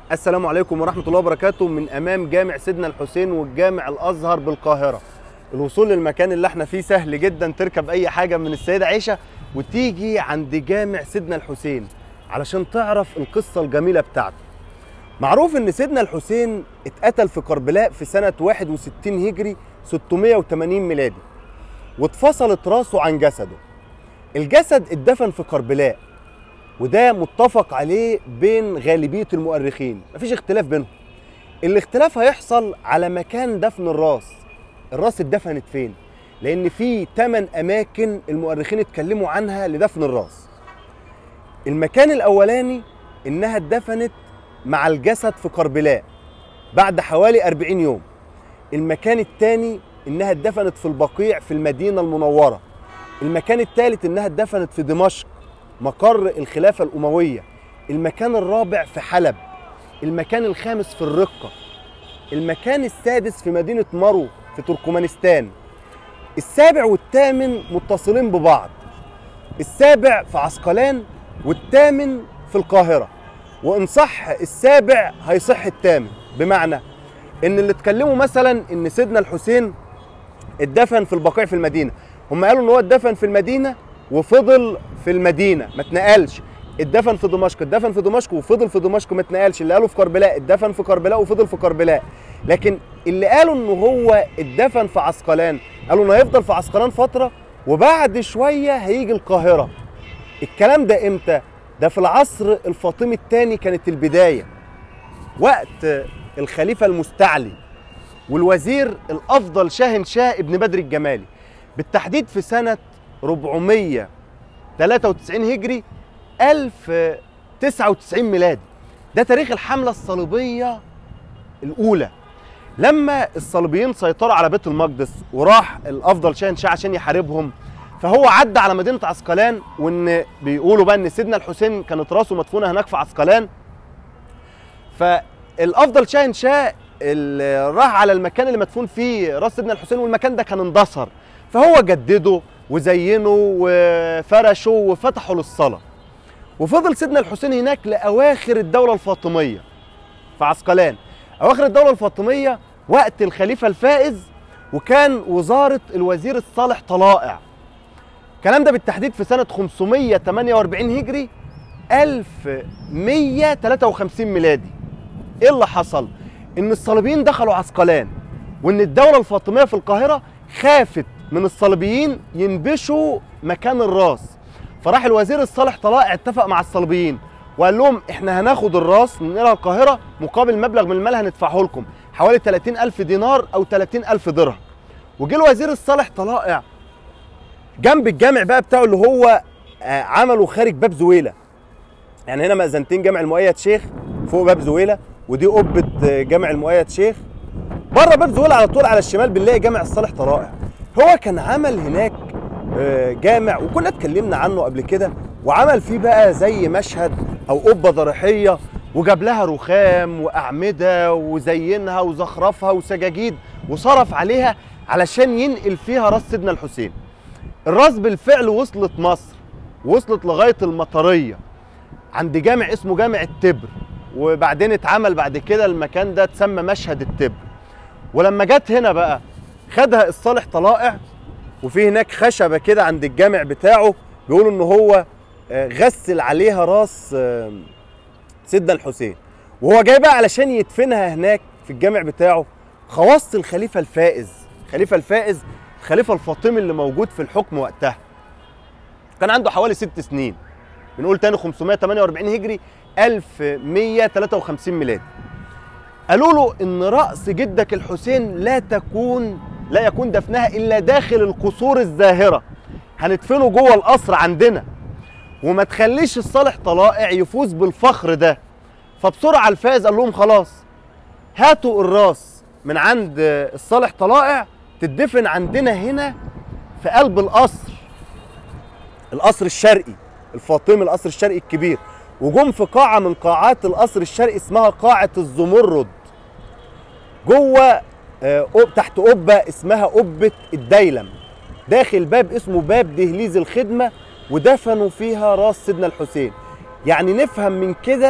السلام عليكم ورحمة الله وبركاته من أمام جامع سيدنا الحسين والجامع الأزهر بالقاهرة الوصول للمكان اللي احنا فيه سهل جدا تركب أي حاجة من السيدة عيشة وتيجي عند جامع سيدنا الحسين علشان تعرف القصة الجميلة بتاعته معروف ان سيدنا الحسين اتقتل في كربلاء في سنة 61 هجري 680 ميلادي واتفصلت راسه عن جسده الجسد اتدفن في كربلاء وده متفق عليه بين غالبية المؤرخين مفيش اختلاف بينهم الاختلاف هيحصل على مكان دفن الراس الراس اتدفنت فين لان في 8 اماكن المؤرخين اتكلموا عنها لدفن الراس المكان الاولاني انها اتدفنت مع الجسد في كربلاء بعد حوالي 40 يوم المكان الثاني انها اتدفنت في البقيع في المدينه المنوره المكان الثالث انها اتدفنت في دمشق مقر الخلافه الامويه المكان الرابع في حلب المكان الخامس في الرقه المكان السادس في مدينه مرو في تركمانستان السابع والثامن متصلين ببعض السابع في عسقلان والثامن في القاهره وان صح السابع هيصح الثامن بمعنى ان اللي اتكلموا مثلا ان سيدنا الحسين اتدفن في البقيع في المدينه هم قالوا ان هو اتدفن في المدينه وفضل في المدينه ما اتنقلش اتدفن في دمشق اتدفن في دمشق وفضل في دمشق ما اتنقلش اللي قالوا في كربلاء اتدفن في كربلاء وفضل في كربلاء لكن اللي قالوا ان هو اتدفن في عسقلان قالوا انه هيفضل في عسقلان فتره وبعد شويه هيجي القاهره الكلام ده امتى ده في العصر الفاطمي الثاني كانت البدايه وقت الخليفه المستعلي والوزير الافضل شاهن شاه ابن بدر الجمالي بالتحديد في سنه 493 هجري 1099 ميلادي ده تاريخ الحمله الصليبيه الاولى لما الصليبيين سيطروا على بيت المقدس وراح الافضل شاهن شاه عشان يحاربهم فهو عدى على مدينه عسقلان وان بيقولوا بقى ان سيدنا الحسين كانت راسه مدفونه هناك في عسقلان فالافضل شاهن شاه اللي راح على المكان اللي مدفون فيه راس سيدنا الحسين والمكان ده كان اندثر فهو جدده وزينه وفرشه وفتحه للصلاه وفضل سيدنا الحسين هناك لاواخر الدوله الفاطميه في عسقلان اواخر الدوله الفاطميه وقت الخليفه الفائز وكان وزاره الوزير الصالح طلائع الكلام ده بالتحديد في سنة 548 هجري 1153 ميلادي ايه اللي حصل؟ ان الصليبيين دخلوا عسقلان وان الدولة الفاطمية في القاهرة خافت من الصليبيين ينبشوا مكان الراس فراح الوزير الصالح طلائع اتفق مع الصليبيين وقال لهم احنا هناخد الراس ننقلها القاهرة مقابل مبلغ من المال هندفعه لكم حوالي 30 ألف دينار أو 30 ألف درهم وجه الوزير الصالح طلائع جنب الجامع بقى بتاعه اللي هو آه عمله خارج باب زويله يعني هنا مأذنتين جامع المؤيد شيخ فوق باب زويله ودي قبه آه جامع المؤيد شيخ بره باب زويله على طول على الشمال بنلاقي جامع الصالح طرائع هو كان عمل هناك آه جامع وكنا اتكلمنا عنه قبل كده وعمل فيه بقى زي مشهد او قبه ضريحيه وجاب لها رخام واعمده وزينها وزخرفها وسجاجيد وصرف عليها علشان ينقل فيها راس سيدنا الحسين الراس بالفعل وصلت مصر وصلت لغايه المطريه عند جامع اسمه جامع التبر وبعدين اتعمل بعد كده المكان ده اتسمى مشهد التبر ولما جت هنا بقى خدها الصالح طلائع وفي هناك خشبه كده عند الجامع بتاعه بيقولوا ان هو غسل عليها راس سيدنا الحسين وهو جاي بقى علشان يدفنها هناك في الجامع بتاعه خواص الخليفه الفائز الخليفه الفائز الخليفه الفاطمي اللي موجود في الحكم وقتها كان عنده حوالي ست سنين بنقول تاني 548 هجري 1153 ميلادي قالوا له ان راس جدك الحسين لا تكون لا يكون دفنها الا داخل القصور الزاهره هندفنه جوه القصر عندنا وما تخليش الصالح طلائع يفوز بالفخر ده فبسرعه الفائز قال لهم خلاص هاتوا الراس من عند الصالح طلائع تدفن عندنا هنا في قلب القصر القصر الشرقي الفاطمي القصر الشرقي الكبير وجم في قاعة من قاعات القصر الشرقي اسمها قاعة الزمرد جوه آه تحت قبة اسمها قبة الديلم داخل باب اسمه باب دهليز الخدمة ودفنوا فيها راس سيدنا الحسين يعني نفهم من كده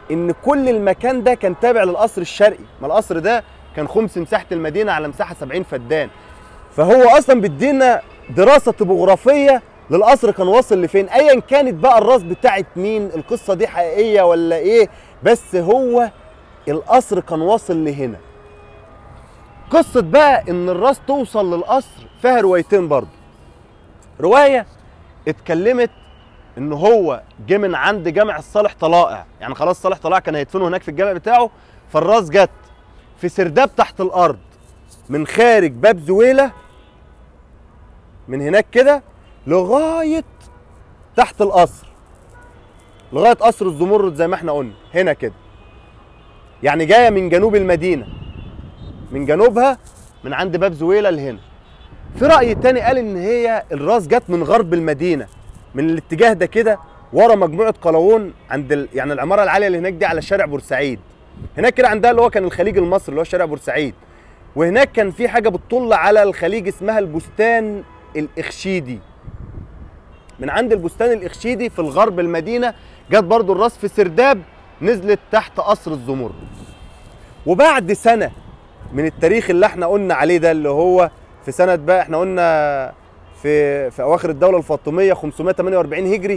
ان كل المكان ده كان تابع للقصر الشرقي ما القصر ده كان خمس مساحه المدينه على مساحه 70 فدان فهو اصلا بيدينا دراسه طبوغرافيه للقصر كان واصل لفين ايا كانت بقى الراس بتاعت مين القصه دي حقيقيه ولا ايه بس هو القصر كان واصل لهنا قصه بقى ان الراس توصل للقصر فيها روايتين برضه روايه اتكلمت ان هو جه من عند جامع الصالح طلائع يعني خلاص صالح طلائع كان هيدفنه هناك في الجامع بتاعه فالراس جت في سرداب تحت الارض من خارج باب زويله من هناك كده لغايه تحت القصر لغايه قصر الزمرد زي ما احنا قلنا هنا كده يعني جايه من جنوب المدينه من جنوبها من عند باب زويله لهنا في راي تاني قال ان هي الراس جت من غرب المدينه من الاتجاه ده كده ورا مجموعه قلاوون عند ال... يعني العماره العاليه اللي هناك دي على شارع بورسعيد هناك كده عندها اللي هو كان الخليج المصري اللي هو شارع بورسعيد وهناك كان في حاجه بتطل على الخليج اسمها البستان الاخشيدي من عند البستان الاخشيدي في الغرب المدينه جت برضو الراس في سرداب نزلت تحت قصر الزمرد وبعد سنه من التاريخ اللي احنا قلنا عليه ده اللي هو في سنه بقى احنا قلنا في في اواخر الدوله الفاطميه 548 هجري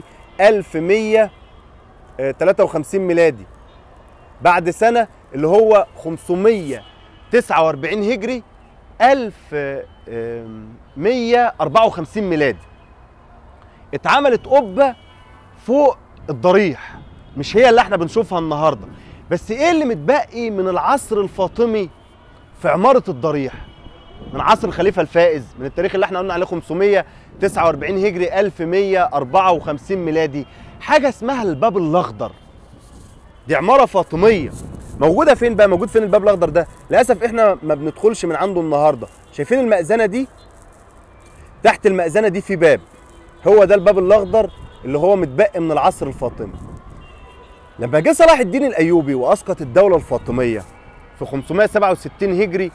1153 ميلادي بعد سنه اللي هو 549 هجري 1154 ميلادي اتعملت قبه فوق الضريح مش هي اللي احنا بنشوفها النهارده بس ايه اللي متبقي من العصر الفاطمي في عماره الضريح من عصر الخليفه الفائز من التاريخ اللي احنا قلنا عليه 549 هجري 1154 ميلادي حاجه اسمها الباب الاخضر دي عماره فاطميه موجوده فين بقى موجود فين الباب الاخضر ده للاسف احنا ما بندخلش من عنده النهارده شايفين المأذنه دي تحت المأذنه دي في باب هو ده الباب الاخضر اللي هو متبقي من العصر الفاطمي لما جه صلاح الدين الايوبي واسقط الدوله الفاطميه في 567 هجري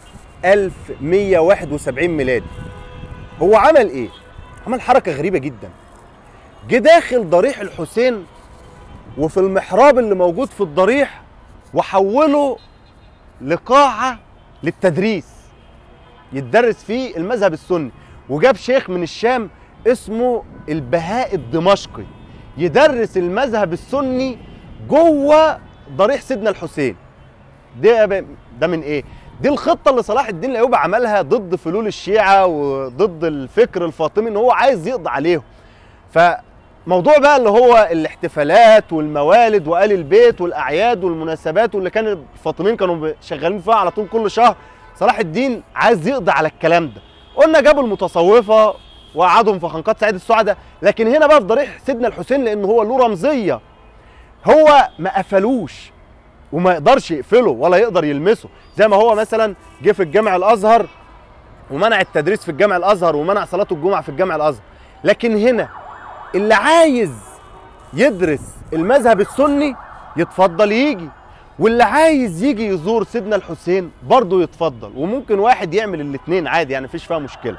1171 ميلادي هو عمل ايه عمل حركه غريبه جدا جه داخل ضريح الحسين وفي المحراب اللي موجود في الضريح وحوله لقاعه للتدريس يتدرس فيه المذهب السني وجاب شيخ من الشام اسمه البهاء الدمشقي يدرس المذهب السني جوه ضريح سيدنا الحسين ده ده من ايه دي الخطه اللي صلاح الدين الايوبي عملها ضد فلول الشيعه وضد الفكر الفاطمي ان هو عايز يقضي عليهم فموضوع بقى اللي هو الاحتفالات والموالد وآل البيت والاعياد والمناسبات واللي كان الفاطميين كانوا شغالين فيها على طول كل شهر صلاح الدين عايز يقضي على الكلام ده قلنا جابوا المتصوفه وقعدهم في خنقات سعيد السعداء لكن هنا بقى في ضريح سيدنا الحسين لان هو له رمزيه هو ما قفلوش وما يقدرش يقفله ولا يقدر يلمسه زي ما هو مثلا جه في الجامع الازهر ومنع التدريس في الجامع الازهر ومنع صلاه الجمعه في الجامع الازهر لكن هنا اللي عايز يدرس المذهب السني يتفضل يجي واللي عايز يجي يزور سيدنا الحسين برضه يتفضل وممكن واحد يعمل الاثنين عادي يعني مفيش فيها مشكله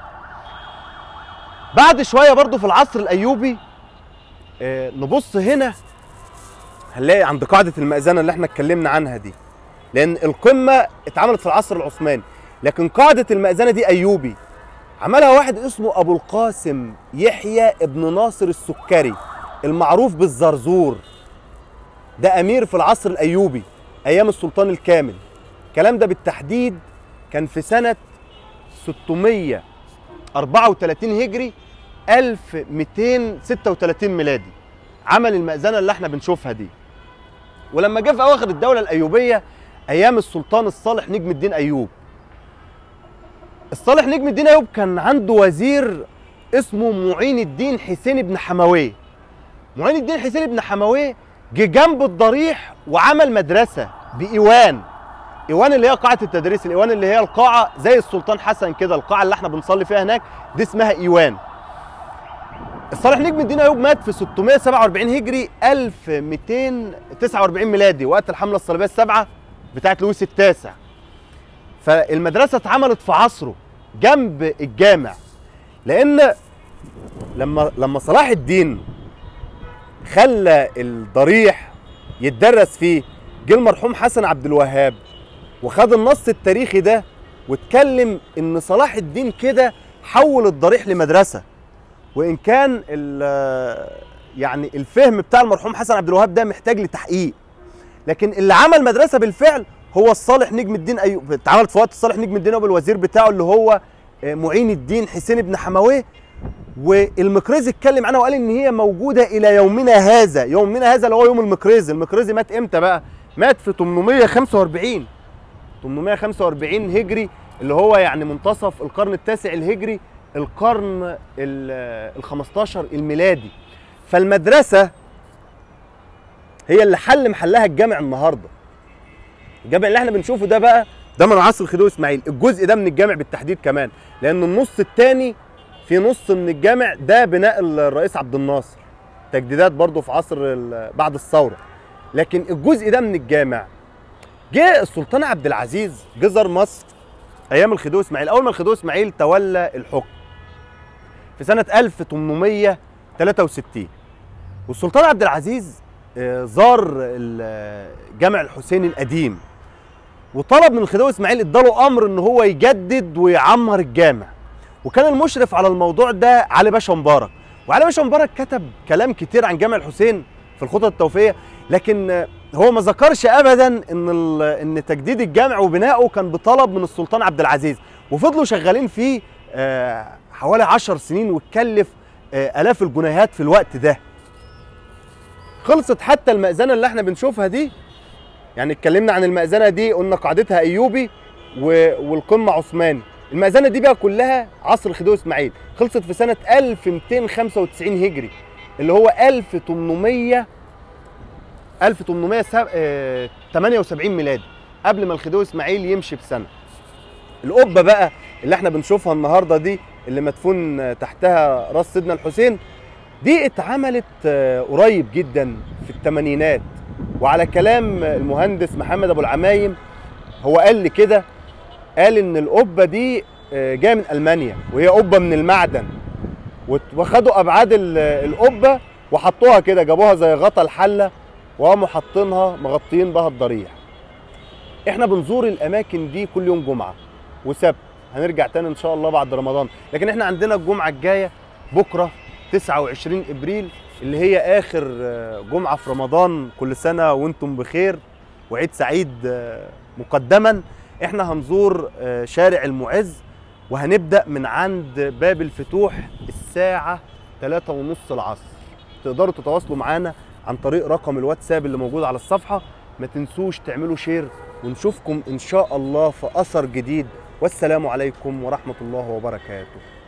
بعد شويه برضه في العصر الايوبي آه نبص هنا هنلاقي عند قاعده المأذنه اللي احنا اتكلمنا عنها دي لان القمه اتعملت في العصر العثماني لكن قاعده المأذنه دي ايوبي عملها واحد اسمه ابو القاسم يحيى ابن ناصر السكري المعروف بالزرزور ده امير في العصر الايوبي ايام السلطان الكامل الكلام ده بالتحديد كان في سنه 634 هجري 1236 ميلادي عمل المأذنة اللي احنا بنشوفها دي ولما جه في اواخر الدولة الايوبية ايام السلطان الصالح نجم الدين ايوب الصالح نجم الدين ايوب كان عنده وزير اسمه معين الدين حسين بن حمويه معين الدين حسين بن حمويه جه جنب الضريح وعمل مدرسة بإيوان إيوان اللي هي قاعة التدريس الإيوان اللي هي القاعة زي السلطان حسن كده القاعة اللي احنا بنصلي فيها هناك دي اسمها إيوان الصالح نجم الدين ايوب مات في 647 هجري 1249 ميلادي وقت الحمله الصليبيه السابعه بتاعت لويس التاسع فالمدرسه اتعملت في عصره جنب الجامع لان لما لما صلاح الدين خلى الضريح يتدرس فيه جه المرحوم حسن عبد الوهاب وخد النص التاريخي ده واتكلم ان صلاح الدين كده حول الضريح لمدرسه وان كان ال- يعني الفهم بتاع المرحوم حسن عبد الوهاب ده محتاج لتحقيق لكن اللي عمل مدرسه بالفعل هو الصالح نجم الدين ايوب اتعملت في وقت الصالح نجم الدين ايوب الوزير بتاعه اللي هو آه، معين الدين حسين بن حمويه والمقريزي اتكلم عنها وقال ان هي موجوده الى يومنا هذا يومنا هذا اللي هو يوم المقريزي المقريزي مات امتى بقى مات في 845 845 هجري اللي هو يعني منتصف القرن التاسع الهجري القرن ال 15 الميلادي فالمدرسه هي اللي حل محلها الجامع النهارده الجامع اللي احنا بنشوفه ده بقى ده من عصر الخديوي اسماعيل الجزء ده من الجامع بالتحديد كمان لان النص الثاني في نص من الجامع ده بناء الرئيس عبد الناصر تجديدات برضه في عصر ال- بعد الثوره لكن الجزء ده من الجامع جه السلطان عبد العزيز جزر مصر ايام الخديوي اسماعيل اول ما الخديوي اسماعيل تولى الحكم في سنه 1863 والسلطان عبد العزيز آه، زار ال- جامع الحسين القديم وطلب من الخديوي اسماعيل اداله امر ان هو يجدد ويعمر الجامع وكان المشرف على الموضوع ده علي باشا مبارك وعلي باشا مبارك كتب كلام كتير عن جامع الحسين في الخطط التوفيقيه لكن آه، هو ما ذكرش ابدا ان ال- ان تجديد الجامع وبنائه كان بطلب من السلطان عبد العزيز وفضلوا شغالين فيه آه، حوالي عشر سنين واتكلف آه، الاف الجنيهات في الوقت ده خلصت حتى المأذنة اللي احنا بنشوفها دي يعني اتكلمنا عن المأذنة دي قلنا قاعدتها أيوبي و... والقمة عثماني المأذنة دي بقى كلها عصر الخديوي إسماعيل خلصت في سنة 1295 هجري اللي هو 1800 1878 ميلادي قبل ما الخديوي إسماعيل يمشي بسنة القبة بقى اللي احنا بنشوفها النهاردة دي اللي مدفون تحتها راس سيدنا الحسين دي اتعملت آه، قريب جدا في الثمانينات وعلى كلام المهندس محمد ابو العمايم هو قال لي كده قال ان القبه دي آه، جايه من المانيا وهي قبه من المعدن وت- وخدوا ابعاد ال- القبه وحطوها كده جابوها زي غطا الحله وقاموا حاطينها مغطيين بها الضريح احنا بنزور الاماكن دي كل يوم جمعه وسبت هنرجع تاني ان شاء الله بعد رمضان لكن احنا عندنا الجمعه الجايه بكره 29 ابريل اللي هي اخر آه، جمعه في رمضان كل سنه وانتم بخير وعيد سعيد آه، مقدما احنا هنزور آه، شارع المعز وهنبدا من عند باب الفتوح الساعه 3 ونص العصر تقدروا تتواصلوا معانا عن طريق رقم الواتساب اللي موجود على الصفحه ما تنسوش تعملوا شير ونشوفكم ان شاء الله في اثر جديد والسلام عليكم ورحمه الله وبركاته